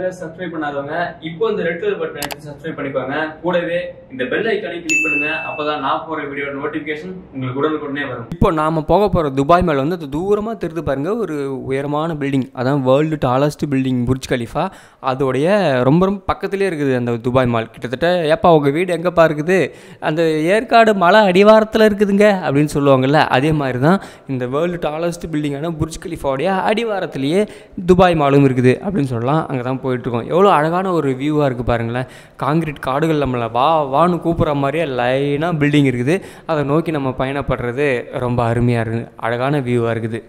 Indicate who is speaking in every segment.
Speaker 1: சேனலை சப்ஸ்கிரைப் பண்ணாதவங்க இப்போ இந்த ரெட் கலர் பட்டன் எடுத்து சப்ஸ்கிரைப் பண்ணிக்கோங்க கூடவே இந்த பெல் ஐக்கானை கிளிக் பண்ணுங்க அப்பதான் நான் போற வீடியோ நோட்டிபிகேஷன் உங்களுக்கு உடனுக்குடனே வரும்
Speaker 2: இப்போ நாம் போக போகிற துபாய் மேலே வந்து அது தூரமாக தெரிந்து பாருங்க ஒரு உயரமான பில்டிங் அதான் world tallest building Burj Khalifa அதோடைய ரொம்ப ரொம்ப பக்கத்துலேயே இருக்குது அந்த துபாய் மால் கிட்டத்தட்ட ஏப்பா உங்கள் வீடு எங்கேப்பா இருக்குது அந்த ஏற்காடு மலை அடிவாரத்தில் இருக்குதுங்க அப்படின்னு சொல்லுவாங்கல்ல அதே மாதிரி தான் இந்த வேர்ல்டு டாலஸ்ட் பில்டிங்கான புர்ஜ் கலிஃபாவுடைய அடிவாரத்திலேயே துபாய் மாலும் இருக்குது அப்படின்னு சொல்லலாம் அங்கே தான் போயிட்டுருக்கோம் எவ்வளோ அழகான ஒரு வியூவாக இருக்குது பாருங்களேன் காங்கிரீட் காடுகள் நம்மளை வா வான்னு கூப்பிட்ற மாதிரியே லைனாக பில்டிங் இருக்குது அதை நோக்கி நம்ம பயணப்படுறது ரொம்ப அருமையாக இருக்குது அழகான வியூவாக இருக்குது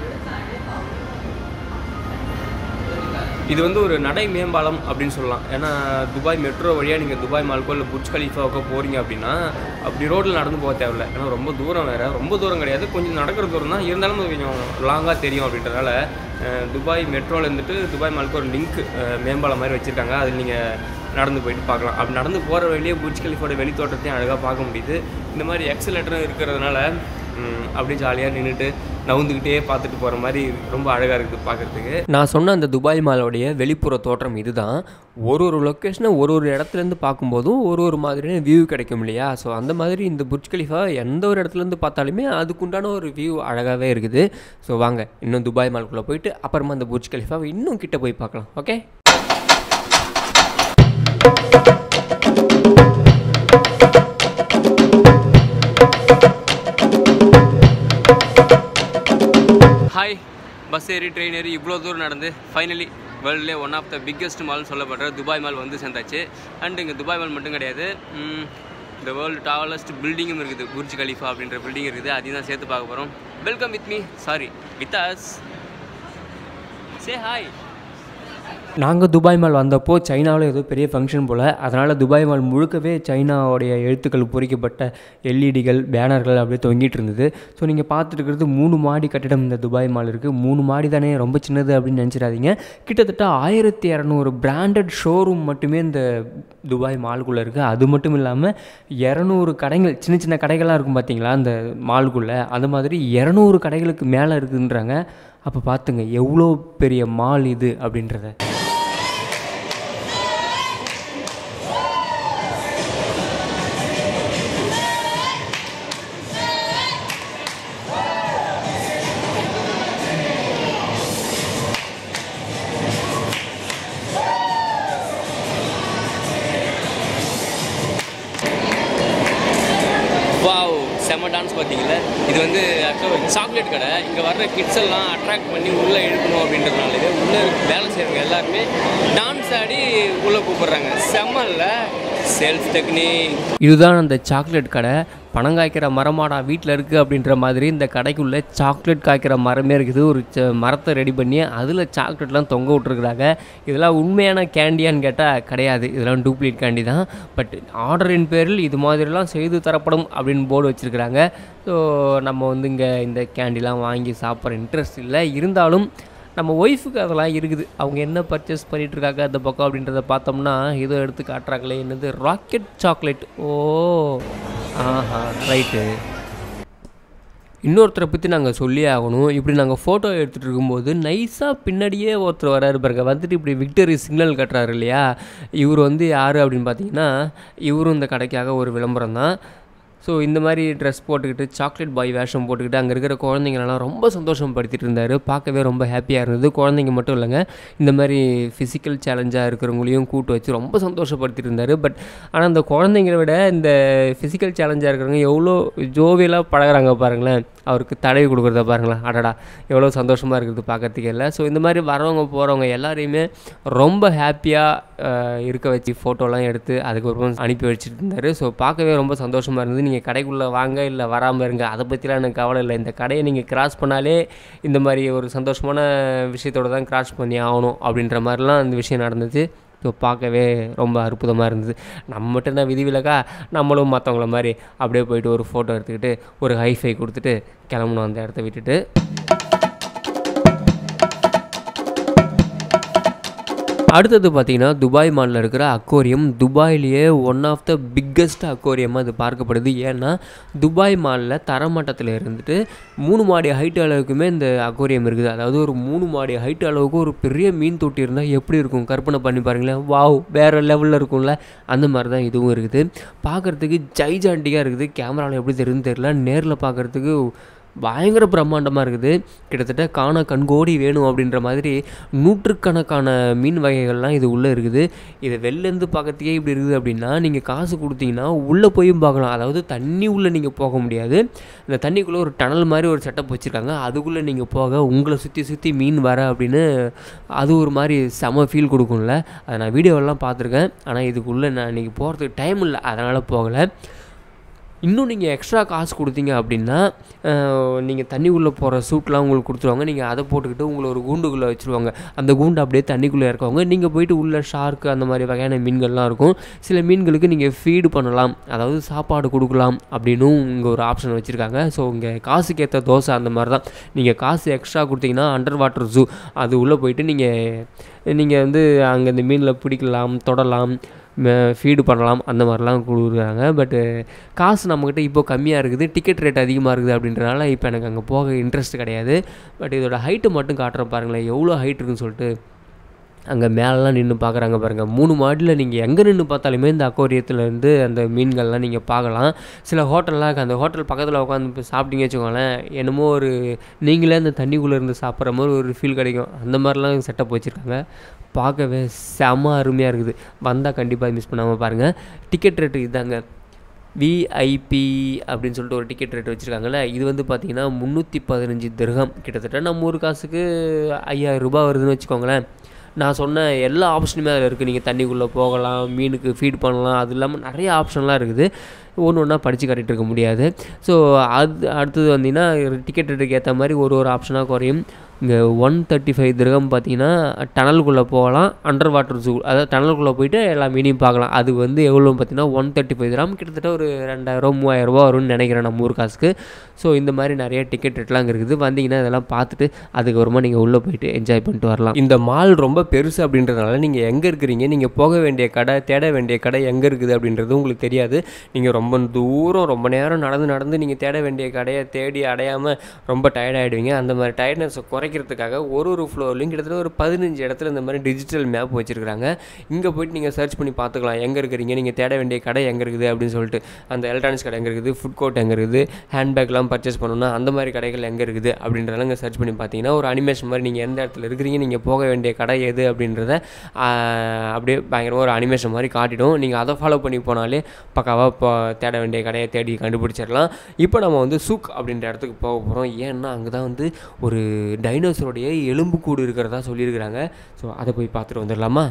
Speaker 2: இது வந்து ஒரு நடை மேம்பாலம் அப்படின்னு சொல்லலாம் ஏன்னா துபாய் மெட்ரோ வழியாக நீங்கள் துபாய் மால்க்கோ இல்லை புர்ஜ் கலீஃபாவுக்கோ போகிறீங்க அப்படின்னா அப்படி ரோட்டில் நடந்து போக தேவையில்ல ஏன்னா ரொம்ப தூரம் வேறு ரொம்ப தூரம் கிடையாது கொஞ்சம் நடக்கிற தூரம் தான் இருந்தாலும் அது கொஞ்சம் லாங்காக தெரியும் அப்படின்றதால அஹ், துபாய் மெட்ரோவில் இருந்துட்டு துபாய் மால்க்கு ஒரு லிங்க் மேம்பாலம் மாதிரி வச்சுருக்காங்க அதில் நீங்கள் நடந்து போயிட்டு பார்க்கலாம் அப்படி நடந்து போகிற வழியே புர்ஜ் கலிஃபோட வெளி தோட்டத்தையும் அழகாக பார்க்க முடியுது இந்த மாதிரி எக்ஸலேட்டரும் இருக்கிறதுனால ம், அப்படியே ஜாலியாக நின்றுட்டு நவுந்துக்கிட்டே பார்த்துட்டு போகிற மாதிரி ரொம்ப அழகாக இருக்குது பார்க்குறதுக்கு நான் சொன்ன அந்த துபாய் மாலோடைய வெளிப்புற தோற்றம் இதுதான் ஒரு ஒரு லொக்கேஷனை ஒரு ஒரு இடத்துலேருந்து பார்க்கும்போதும் ஒரு ஒரு மாதிரியான வியூ கிடைக்கும் இல்லையா ஸோ அந்த மாதிரி இந்த புர்ஜ் கலிஃபா எந்த ஒரு இடத்துலேருந்து பார்த்தாலுமே அதுக்குண்டான ஒரு வியூ அழகாகவே இருக்குது ஸோ வாங்க இன்னும் துபாய் மால்குள்ளே போயிட்டு அப்புறமா அந்த புர்ஜ் கலிஃபாவை இன்னும் கிட்ட போய் பார்க்கலாம் ஓகே ஹாய் பஸ் ஏறி ட்ரெயின் ஏறி இவ்வளோ தூரம் நடந்து ஃபைனலி வேர்ல்ட்லேயே one of the biggest mall சொல்லப்படுற துபாய் மால் வந்து சேர்ந்தாச்சு அண்ட் இங்கே துபாய் மால் மட்டும் கிடையாது ம், இந்த வேர்ல்டு டாலஸ்ட் பில்டிங்கும் இருக்குது புர்ஜ் கலிஃபா அப்படின்ற பில்டிங் இருக்குது அதையும் தான் சேர்த்து பார்க்க போகிறோம் welcome with me sorry with us say hi நாங்கள் துபாய் மால் வந்தப்போ சைனாவில் ஏதோ பெரிய ஃபங்க்ஷன் போல் அதனால் துபாய் மால் முழுக்கவே சைனாவுடைய எழுத்துக்கள் பொறிக்கப்பட்ட எல்இடிகள் பேனர்கள் அப்படியே தொங்கிட்டு இருந்தது ஸோ நீங்கள் பார்த்துட்டு இருக்கிறது மூணு மாடி கட்டிடம் இந்த துபாய் மால் இருக்குது மூணு மாடி தானே ரொம்ப சின்னது அப்படின்னு நினச்சிடாதீங்க கிட்டத்தட்ட ஆயிரத்தி இரநூறு பிராண்டட் ஷோரூம் மட்டுமே இந்த துபாய் மாலுக்குள்ளே இருக்குது அது மட்டும் இல்லாமல் இரநூறு கடைகள் சின்ன சின்ன கடைகள்லாம் இருக்கும் பார்த்தீங்களா அந்த மாலுக்குள்ளே அந்த மாதிரி இரநூறு கடைகளுக்கு மேலே இருக்குன்றாங்க அப்போ பார்த்துங்க எவ்வளோ பெரிய மால் இது அப்படின்றத வாவ் செம்ம டான்ஸ் பார்த்தீங்களா இது வந்து ஆக்சுவலாக ஒரு சாக்லேட் கடை இங்கே வர்ற கிட்ஸ் எல்லாம் அட்ராக்ட் பண்ணி உள்ளே இழுக்கணும் அப்படின்றதுனால இது உள்ளே வேலை செய்கிறவங்க எல்லாருமே டான்ஸ் ஆடி உள்ளே கூப்பிடுறாங்க செம்மல்ல செல்ஃப் டெக்னிக் இதுதான் அந்த சாக்லேட் கடை பணம் காய்க்கிற மரமாடா வீட்டில் இருக்குது அப்படின்ற மாதிரி இந்த கடைக்குள்ளே சாக்லேட் காய்க்கிற மரமே இருக்குது ஒரு ச- மரத்தை ரெடி பண்ணி அதில் சாக்லேட்லாம் தொங்க விட்ருக்குறாங்க இதெல்லாம் உண்மையான கேண்டியான்னு கேட்டால் கிடையாது இதெல்லாம் டூப்ளிகேட் கேண்டி தான் பட் ஆர்டரின் பேரில் இது மாதிரிலாம் செய்து தரப்படும் அப்படின்னு போர்டு வச்சுருக்குறாங்க ஸோ நம்ம வந்து இங்கே இந்த கேண்டிலாம் வாங்கி சாப்பிட்ற இன்ட்ரெஸ்ட் இல்லை இருந்தாலும் நம்ம ஒய்ஃபுக்கு அதெல்லாம் இருக்குது அவங்க என்ன பர்ச்சேஸ் பண்ணிட்டு இருக்காங்க அந்த பக்கம் அப்படின்றத பார்த்தோம்னா ஏதோ எடுத்து காட்டுறாங்களே என்னது ராக்கெட் சாக்லேட் ஓ ஆஹா ரைட்டு இன்னொருத்தரை பற்றி நாங்கள் சொல்லி ஆகணும் இப்படி நாங்கள் ஃபோட்டோ எடுத்துகிட்டு இருக்கும்போது நைஸாக பின்னாடியே ஒருத்தர் வராரு பாருங்க வந்துட்டு இப்படி விக்டரி சிக்னல் கட்டுறாரு இல்லையா இவர் வந்து யார் அப்படின்னு பார்த்தீங்கன்னா இவரும் இந்த கடைக்காக ஒரு விளம்பரம் தான் ஸோ இந்த மாதிரி ட்ரெஸ் போட்டுக்கிட்டு சாக்லேட் பாய் வேஷம் போட்டுக்கிட்டு அங்கே இருக்கிற குழந்தைங்களெல்லாம் ரொம்ப சந்தோஷப்படுத்திட்டு இருந்தார் பார்க்கவே ரொம்ப ஹாப்பியாக இருந்தது குழந்தைங்க மட்டும் இல்லைங்க இந்த மாதிரி ஃபிசிக்கல் சேலஞ்சாக இருக்கிறவங்களையும் கூட்டு வச்சு ரொம்ப சந்தோஷப்படுத்திட்டு இருந்தார் பட் ஆனால் இந்த குழந்தைங்கள விட இந்த ஃபிசிக்கல் சேலஞ்சாக இருக்கிறவங்க எவ்வளோ ஜோவியலாக பழகுறாங்க பாருங்களேன் அவருக்கு தடவி கொடுக்குறத பாருங்களேன் அடடா எவ்வளோ சந்தோஷமாக இருக்குது பார்க்கறதுக்கு இல்லை ஸோ இந்த மாதிரி வரவங்க போகிறவங்க எல்லாரையுமே ரொம்ப ஹாப்பியாக இருக்க வச்சு ஃபோட்டோலாம் எடுத்து அதுக்கப்புறம் அனுப்பி வச்சுட்டு இருந்தார் ஸோ பார்க்கவே ரொம்ப சந்தோஷமாக இருந்தது நீங்கள் கடைக்குள்ளே வாங்க இல்லை வராமல் இருங்க அதை பற்றிலாம் எனக்கு கவலை இல்லை இந்த கடையை நீங்கள் கிராஸ் பண்ணாலே இந்த மாதிரி ஒரு சந்தோஷமான விஷயத்தோட தான் கிராஸ் பண்ணி ஆகணும் அப்படின்ற மாதிரிலாம் அந்த விஷயம் நடந்துச்சு ஸோ பார்க்கவே ரொம்ப அற்புதமாக இருந்தது நம்ம மட்டும் தான் விதிவிலக்கா நம்மளும் மற்றவங்கள மாதிரி அப்படியே போயிட்டு ஒரு ஃபோட்டோ எடுத்துக்கிட்டு ஒரு ஹைஃபை கொடுத்துட்டு கிளம்பணும் அந்த இடத்த விட்டுட்டு அடுத்தது பார்த்தீங்கன்னா துபாய் மாலில் இருக்கிற அக்வாரியம் துபாயிலேயே ஒன் ஆஃப் த பிக்கஸ்ட் அக்வாரியமாக அது பார்க்கப்படுது ஏன்னா துபாய் மாலில் தரமட்டத்தில் இருந்துட்டு மூணு மாடி ஹைட் அளவுக்குமே இந்த அக்வாரியம் இருக்குது அதாவது ஒரு மூணு மாடி ஹைட் அளவுக்கு ஒரு பெரிய மீன் தொட்டி இருந்தால் எப்படி இருக்கும் கற்பனை பண்ணி பாருங்களேன் வாவ் வேறு லெவலில் இருக்கும்ல அந்த மாதிரி தான் இதுவும் இருக்குது பார்க்குறதுக்கு ஜைஜாண்டிக்காக இருக்குது கேமராவில் எப்படி தெரியுதுன்னு தெரியல நேரில் பார்க்குறதுக்கு பயங்கர பிரம்மாண்டமாக இருக்குது கிட்டத்தட்ட காண கண்கோடி வேணும் அப்படின்ற மாதிரி நூற்றுக்கணக்கான மீன் வகைகள்லாம் இது உள்ளே இருக்குது இது வெளிலேருந்து பார்க்கறதுக்கே இப்படி இருக்குது அப்படின்னா நீங்கள் காசு கொடுத்தீங்கன்னா உள்ளே போயும் பார்க்கலாம் அதாவது தண்ணி உள்ளே நீங்கள் போக முடியாது இந்த தண்ணிக்குள்ளே ஒரு டனல் மாதிரி ஒரு செட்டப் வச்சுருக்காங்க அதுக்குள்ளே நீங்கள் போக உங்களை சுற்றி சுற்றி மீன் வர அப்படின்னு அது ஒரு மாதிரி செம ஃபீல் கொடுக்கும்ல அதை நான் வீடியோவெல்லாம் பார்த்துருக்கேன் ஆனால் இதுக்குள்ளே நான் இன்றைக்கி போகிறதுக்கு டைம் இல்லை அதனால் போகலை இன்னும் நீங்கள் எக்ஸ்ட்ரா காசு கொடுத்தீங்க அப்படின்னா நீங்கள் தண்ணி உள்ளே போகிற சூட்லாம் உங்களுக்கு கொடுத்துருவாங்க நீங்கள் அதை போட்டுக்கிட்டு உங்களை ஒரு கூண்டுக்குள்ளே வச்சுருவாங்க அந்த கூண்டு அப்படியே தண்ணிக்குள்ளே இறக்குவாங்க நீங்கள் போயிட்டு உள்ள ஷார்க்கு அந்த மாதிரி வகையான மீன்கள்லாம் இருக்கும் சில மீன்களுக்கு நீங்கள் ஃபீடு பண்ணலாம் அதாவது சாப்பாடு கொடுக்கலாம் அப்படின்னும் இங்கே ஒரு ஆப்ஷன் வச்சுருக்காங்க ஸோ இங்கே காசுக்கு ஏற்ற தோசை அந்த மாதிரி தான் நீங்கள் காசு எக்ஸ்ட்ரா கொடுத்தீங்கன்னா அண்டர் வாட்டர் ஜூ அது உள்ளே போயிட்டு நீங்கள் நீங்கள் வந்து அங்கே இந்த மீனில் பிடிக்கலாம் தொடலாம் ஃபீடு பண்ணலாம் அந்த மாதிரிலாம் கொடுக்குறாங்க பட்டு காசு நம்மக்கிட்ட இப்போ கம்மியாக இருக்குது டிக்கெட் ரேட் அதிகமாக இருக்குது அப்படின்றனால இப்போ எனக்கு அங்கே போக இன்ட்ரெஸ்ட் கிடையாது பட் இதோட ஹைட்டு மட்டும் காட்டுறேன் பாருங்களேன் எவ்வளோ ஹைட் இருக்குன்னு சொல்லிட்டு அங்கே மேலெலாம் நின்று பார்க்குறாங்க பாருங்கள் மூணு மாடியில் நீங்கள் எங்கே நின்று பார்த்தாலுமே இந்த அக்வாரியத்துலேருந்து அந்த மீன்கள்லாம் நீங்கள் பார்க்கலாம் சில ஹோட்டல்லாம் இருக்குது அந்த ஹோட்டல் பக்கத்தில் உட்காந்து இப்போ சாப்பிட்டீங்க வச்சுக்கோங்களேன் என்னமோ ஒரு நீங்களே அந்த தண்ணிக்குள்ளே இருந்து சாப்பிட்ற மாதிரி ஒரு ஃபீல் கிடைக்கும் அந்த மாதிரிலாம் செட்டப் வச்சுருக்காங்க பார்க்கவே செம அருமையாக இருக்குது வந்தால் கண்டிப்பாக மிஸ் பண்ணாமல் பாருங்கள் டிக்கெட் ரேட்டு இதாங்க விஐபி அப்படின்னு சொல்லிட்டு ஒரு டிக்கெட் ரேட் வச்சுருக்காங்கல்ல இது வந்து பார்த்திங்கன்னா முந்நூற்றி பதினஞ்சு திரகம் கிட்டத்தட்ட நம்ம ஊர் காசுக்கு ஐயாயிரம் ரூபாய் வருதுன்னு வச்சுக்கோங்களேன் நான் சொன்ன எல்லா ஆப்ஷனுமே அதில் இருக்குது நீங்கள் தண்ணிக்குள்ளே போகலாம் மீனுக்கு ஃபீட் பண்ணலாம் அது இல்லாமல் நிறைய ஆப்ஷன்லாம் இருக்குது ஒன்று ஒன்றா படித்து காட்டிகிட்டு இருக்க முடியாது ஸோ அது அடுத்தது வந்தீங்கன்னா டிக்கெட் ரேட்டுக்கு ஏற்ற மாதிரி ஒரு ஒரு ஆப்ஷனாக குறையும் இங்கே ஒன் தேர்ட்டி ஃபைவ் திரகம் பார்த்தீங்கன்னா டனலுக்குள்ளே போகலாம் அண்டர் வாட்டர் ஜூ அதாவது டனலுக்குள்ளே போயிட்டு எல்லா மீனையும் பார்க்கலாம் அது வந்து எவ்வளோ பார்த்தீங்கன்னா ஒன் தேர்ட்டி ஃபைவ் திரகம் கிட்டத்தட்ட ஒரு ரெண்டாயிரம் மூவாயிரரூபா வரும்னு நினைக்கிறேன் நம்ம ஊர் காசுக்கு ஸோ இந்த மாதிரி நிறைய டிக்கெட் ரேட்லாம் அங்கே இருக்குது வந்தீங்கன்னா இதெல்லாம் பார்த்துட்டு அதுக்கப்புறமா நீங்கள் உள்ளே போயிட்டு என்ஜாய் பண்ணிட்டு வரலாம் இந்த மால் ரொம்ப பெருசு அப்படின்றதுனால நீங்கள் எங்கே இருக்கிறீங்க நீங்கள் போக வேண்டிய கடை தேட வேண்டிய கடை எங்கே இருக்குது அப்படின்றது உங்களுக்கு தெரியாது நீங்கள் ரொம்ப தூரம் ரொம்ப நேரம் நடந்து நடந்து நீங்கள் தேட வேண்டிய கடையை தேடி அடையாமல் ரொம்ப டயர்டாகிடுவீங்க அந்த மாதிரி டயர்ட்னஸை குறைக்கிறதுக்காக ஒரு ஒரு ஃப்ளோர்லையும் கிட்டத்தட்ட ஒரு பதினஞ்சு இடத்துல இந்த மாதிரி டிஜிட்டல் மேப் வச்சுருக்காங்க இங்கே போயிட்டு நீங்கள் சர்ச் பண்ணி பார்த்துக்கலாம் எங்கே இருக்கிறீங்க நீங்கள் தேட வேண்டிய கடை எங்கே இருக்குது அப்படின்னு சொல்லிட்டு அந்த எலக்ட்ரானிக்ஸ் கடை எங்கே இருக்குது ஃபுட் கோர்ட் எங்கே இருக்குது ஹேண்ட்பேக்லாம் பர்ச்சேஸ் பண்ணணும்னா அந்த மாதிரி கடைகள் எங்கே இருக்குது அப்படின்றதெல்லாம் இங்கே சர்ச் பண்ணி பார்த்தீங்கன்னா ஒரு அனிமேஷன் மாதிரி நீங்கள் எந்த இடத்துல இருக்கிறீங்க நீங்கள் போக வேண்டிய கடை எது அப்படின்றத ஆஹ், அப்படியே பயங்கரமாக ஒரு அனிமேஷன் மாதிரி காட்டிடும் நீங்கள் அதை ஃபாலோ பண்ணி போனாலே பக்காவாக இப்போ தேட வேண்டிய கடையை தேடி கண்டுபிடிச்சிடலாம் இப்போ நம்ம வந்து சூக் அப்படின்ற இடத்துக்கு போக போகிறோம் ஏன்னா அங்கே தான் வந்து ஒரு டைனோசருடைய எலும்புக்கூடு இருக்கிறதா சொல்லியிருக்கிறாங்க ஸோ அதை போய் பார்த்துட்டு வந்துடலாமா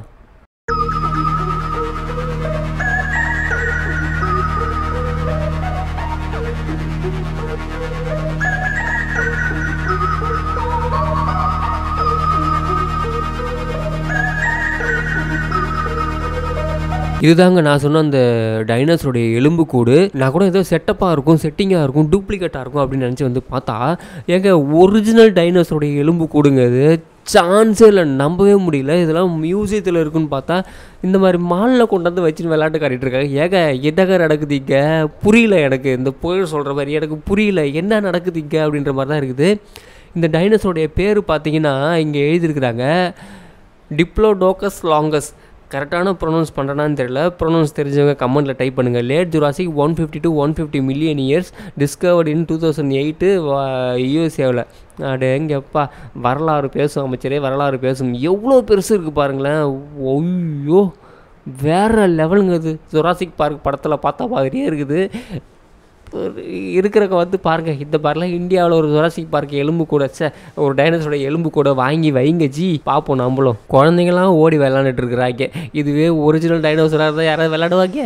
Speaker 2: இதுதாங்க நான் சொன்ன அந்த டைனோசருடைய எலும்புக்கூடு நான் கூட ஏதோ செட்டப்பாக இருக்கும் செட்டிங்காக இருக்கும் டூப்ளிகேட்டாக இருக்கும் அப்படின்னு நினச்சி வந்து பார்த்தா ஏங்க ஒரிஜினல் டைனோசருடைய எலும்புக்கூடுங்க இது சான்ஸே இல்லை நம்பவே முடியல இதெல்லாம் மியூசியத்தில் இருக்குன்னு பார்த்தா இந்த மாதிரி மாலில் கொண்டு வந்து வச்சுன்னு விளையாட்டு காட்டிட்டு இருக்காங்க ஏங்க என்னங்க நடக்குது இங்கே புரியல எனக்கு இந்த புயல் சொல்கிற மாதிரி எனக்கு புரியல என்ன நடக்குது இங்கே அப்படின்ற மாதிரி தான் இருக்குது இந்த டைனோசருடைய பேர் பார்த்தீங்கன்னா இங்கே எழுதியிருக்கிறாங்க டிப்ளோடோக்கஸ் லாங்கஸ் கரெக்டான ப்ரொனவுன்ஸ் பண்ணுறேனான்னு தெரியல ப்ரொனவுன்ஸ் தெரிஞ்சவங்க கமெண்ட்டில் டைப் பண்ணுங்கள் late Jurassic one fifty to one fifty million years discovered in two thousand eight யூஎஸ்ஏவில் அடேங்கப்பா வரலாறு பேசும் அமைச்சரே வரலாறு பேசும் எவ்வளோ பெருசு இருக்குது பாருங்களேன் ஒய்யோ வேறு லெவலுங்க இது ஜுராசிக் பார்க் படத்தில் பார்த்தா மாதிரியே இருக்குது ஒரு இருக்கிறக்க வந்து பாருங்க இந்த மாதிரிலாம் இந்தியாவில் ஒரு ஜுராசிக் பார்க் எலும்பு கூட ச்சே ஒரு டைனோசரோட எலும்பு கூட வாங்கி வைங்க ஜி பார்ப்போம் நம்மளும் குழந்தைங்களாம் ஓடி விளாண்டுட்டு இருக்கிறாங்க இதுவே ஒரிஜினல் டைனோசராக இருந்தால் யாராவது விளாடுவாங்க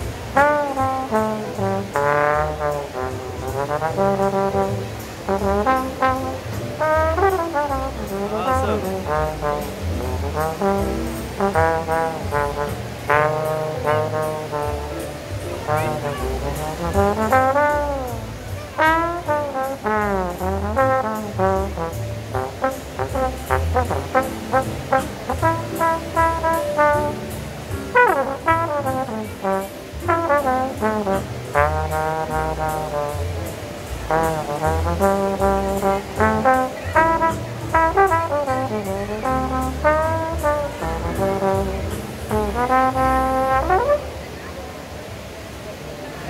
Speaker 3: Thank you.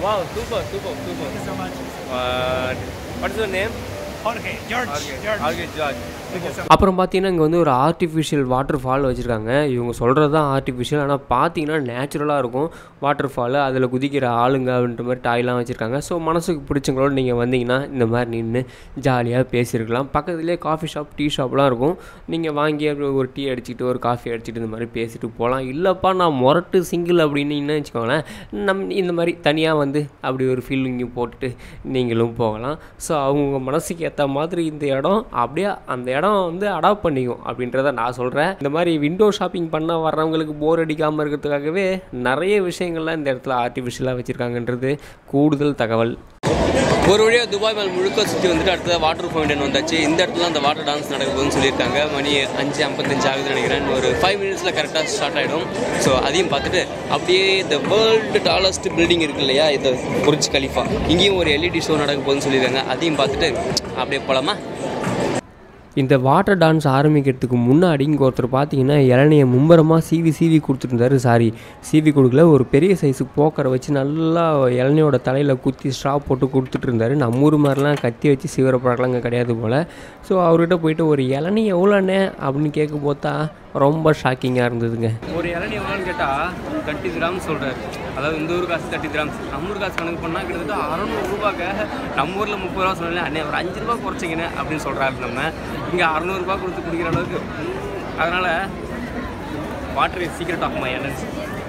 Speaker 2: Wow, super, super, super.
Speaker 3: Thank you so much.
Speaker 2: Uh, what's your name?
Speaker 3: Jorge, George, George.
Speaker 2: Okay, George.
Speaker 3: Thank you so much.
Speaker 2: அப்புறம் பார்த்தீங்கன்னா இங்கே வந்து ஒரு ஆர்டிஃபிஷியல் வாட்டர் ஃபால் வச்சுருக்காங்க இவங்க சொல்கிறது தான் ஆர்டிஃபிஷியல் ஆனால் பார்த்தீங்கன்னா நேச்சுரலாக இருக்கும் வாட்டர் ஃபால் அதில் குதிக்கிற ஆளுங்க அப்படின்ற மாதிரி டாய்லாம் வச்சுருக்காங்க ஸோ மனசுக்கு பிடிச்சவங்களோட நீங்கள் வந்தீங்கன்னா இந்த மாதிரி நின்று ஜாலியாக பேசியிருக்கலாம் பக்கத்துலேயே காஃபி ஷாப் டீ ஷாப்லாம் இருக்கும் நீங்கள் வாங்கி அப்படியே ஒரு டீ அடிச்சுட்டு ஒரு காஃபி அடிச்சுட்டு இந்த மாதிரி பேசிட்டு போகலாம் இல்லைப்பா நான் முரட்டு சிங்கிள் அப்படின்னு வச்சுக்கோங்களேன் நம் இந்த மாதிரி தனியாக வந்து அப்படி ஒரு ஃபீலிங்கும் போட்டுட்டு நீங்களும் போகலாம் ஸோ அவங்க மனசுக்கு ஏற்ற மாதிரி இந்த இடம் அப்படியே அந்த இடம் வந்து அடாப்ட் பண்ணிக்கும் அப்படின்றத நான் சொல்கிறேன் இந்த மாதிரி விண்டோ ஷாப்பிங் பண்ண வர்றவங்களுக்கு போர் அடிக்காமல் இருக்கிறதுக்காகவே நிறைய விஷயங்கள்லாம் இந்த இடத்துல ஆர்டிஃபிஷியலாக வச்சுருக்காங்கன்றது கூடுதல் தகவல் ஒரு வழியாக துபாய் மேல் முழுக்க சுற்றி வந்துட்டு அடுத்தது வாட்டர் ஃபவுண்டன் வந்தாச்சு இந்த இடத்துல அந்த வாட்டர் டான்ஸ் நடக்க போகுதுன்னு சொல்லியிருக்காங்க மணி அஞ்சு ஐம்பத்தஞ்சு ஆகுதுன்னு நினைக்கிறேன் ஒரு ஃபைவ் மினிட்ஸில் கரெக்டாக ஸ்டார்ட் ஆகிடும் ஸோ அதையும் பார்த்துட்டு அப்படியே இந்த வேர்ல்டு டாலஸ்ட் பில்டிங் இருக்கு இல்லையா இந்த புரிஜ் கலிஃபா இங்கேயும் ஒரு எல்இடி ஷோ நடக்க போகுதுன்னு சொல்லியிருக்காங்க அதையும் பார்த்துட்டு அப்படியே போகலாமா இந்த வாட்டர் டான்ஸ் ஆரம்பிக்கிறதுக்கு முன்னாடி இங்கே ஒருத்தர் பார்த்தீங்கன்னா இளநியை மும்பரமாக சீவி சீவி கொடுத்துருந்தாரு சாரி சீவி கொடுக்கல ஒரு பெரிய சைஸு போக்கரை வச்சு நல்லா இளநியோட தலையில் குத்தி ஸ்ட்ரா போட்டு கொடுத்துட்டு இருந்தாரு நம்ம ஊர் மாதிரிலாம் கத்தி வச்சு சீவிர பழக்கம்லாம் இங்கே கிடையாது போல் ஸோ அவர்கிட்ட போயிட்டு ஒரு இளநீ எவ்வளோண்ணே அப்படின்னு கேட்க போத்தா ரொம்ப ஷாக்கிங்காக இருந்ததுங்க ஒரு இளநீ எவ்வளோன்னு கேட்டால் தேர்ட்டி கிராம்ஸ் சொல்கிறார் அதாவது இந்த ஊர் காசு தேர்ட்டி கிராம்ஸ் நம்ம ஊர் காசு கணக்கு பண்ணால் கிட்டத்தட்ட அறநூறு ரூபாய்க்கு நம்ம ஊரில் முப்பது ரூபா சொன்னாலே அண்ணே ஒரு அஞ்சு ரூபா குறைச்சிங்கண்ணே அப்படின்னு சொல்கிறாரு நம்ம இங்கே அறநூறுபா கொடுத்து குடிக்கிற அளவுக்கு அதனால் water is secret of my energy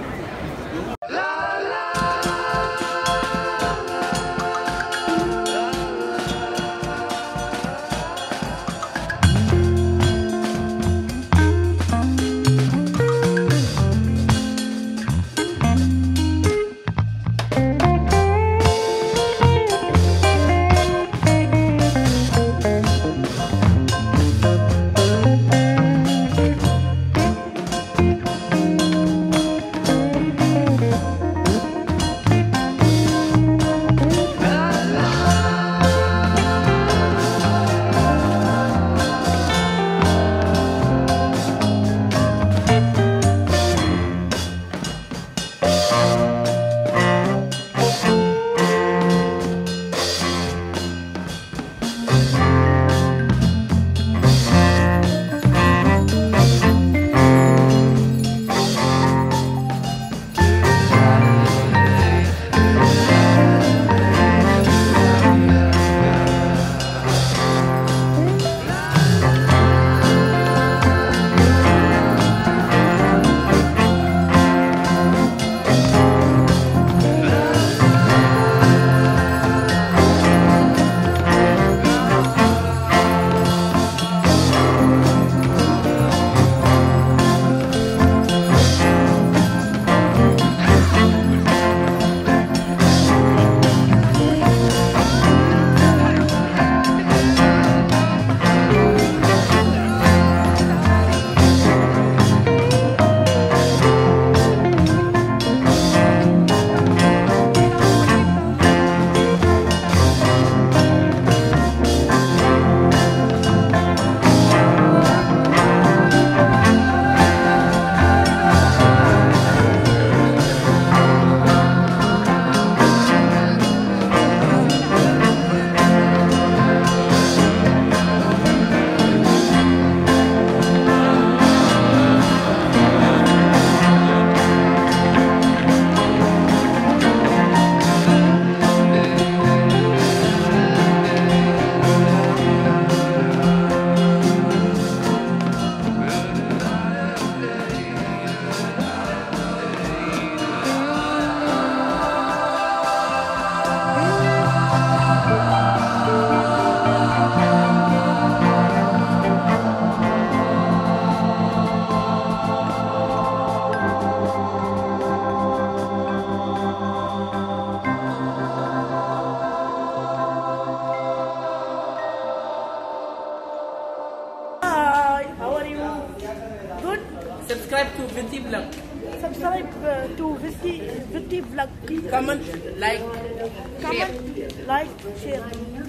Speaker 4: Hi, how are you? Good.
Speaker 5: subscribe to Vinti Vlog.
Speaker 4: Subscribe uh, to Vitti, Vitti Vlog.
Speaker 5: Comment, like, share.
Speaker 4: Comment, like, share.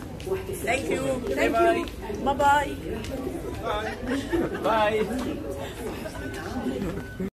Speaker 5: Thank you.
Speaker 4: Thank
Speaker 5: Bye-bye.
Speaker 4: you. Bye bye.
Speaker 5: Bye.